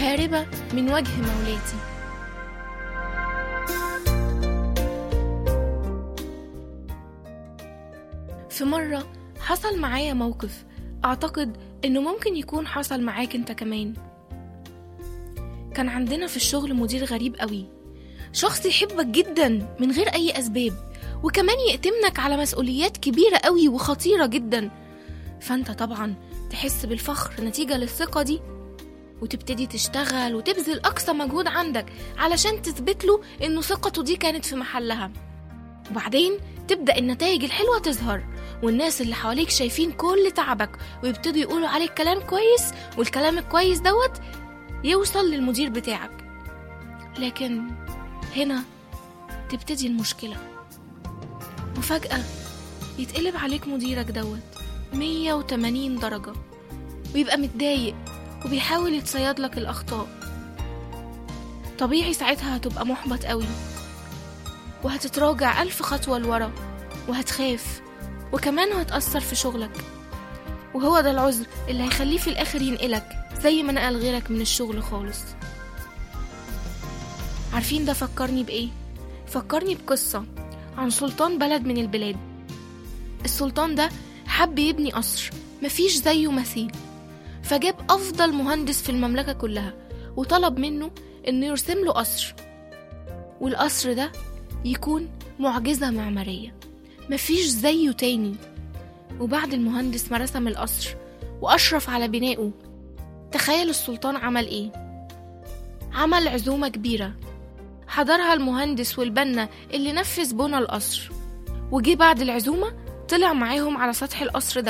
هاربة من وجه مولاتي في مرة حصل معايا موقف أعتقد إنه ممكن يكون حصل معاك أنت كمان كان عندنا في الشغل مدير غريب قوي شخص يحبك جدا من غير أي أسباب وكمان يأتمنك على مسؤوليات كبيرة قوي وخطيرة جدا فأنت طبعا تحس بالفخر نتيجة للثقة دي وتبتدي تشتغل وتبذل أقصى مجهود عندك علشان تثبت له إنه ثقته دي كانت في محلها وبعدين تبدأ النتائج الحلوة تظهر والناس اللي حواليك شايفين كل تعبك ويبتدوا يقولوا عليك كلام كويس والكلام الكويس دوت يوصل للمدير بتاعك لكن هنا تبتدي المشكلة وفجأة يتقلب عليك مديرك دوت 180 درجة ويبقى متضايق وبيحاول يتصيد لك الأخطاء طبيعي ساعتها هتبقى محبط قوي وهتتراجع ألف خطوة لورا وهتخاف وكمان هتأثر في شغلك وهو ده العذر اللي هيخليه في الآخر ينقلك زي ما نقل غيرك من الشغل خالص عارفين ده فكرني بإيه؟ فكرني بقصة عن سلطان بلد من البلاد السلطان ده حب يبني قصر مفيش زيه مثيل فجاب أفضل مهندس في المملكة كلها وطلب منه إنه يرسم له قصر والقصر ده يكون معجزة معمارية مفيش زيه تاني وبعد المهندس ما رسم القصر وأشرف على بنائه تخيل السلطان عمل إيه عمل عزومة كبيرة حضرها المهندس والبنا اللي نفذ بنى القصر وجي بعد العزومة طلع معاهم على سطح القصر ده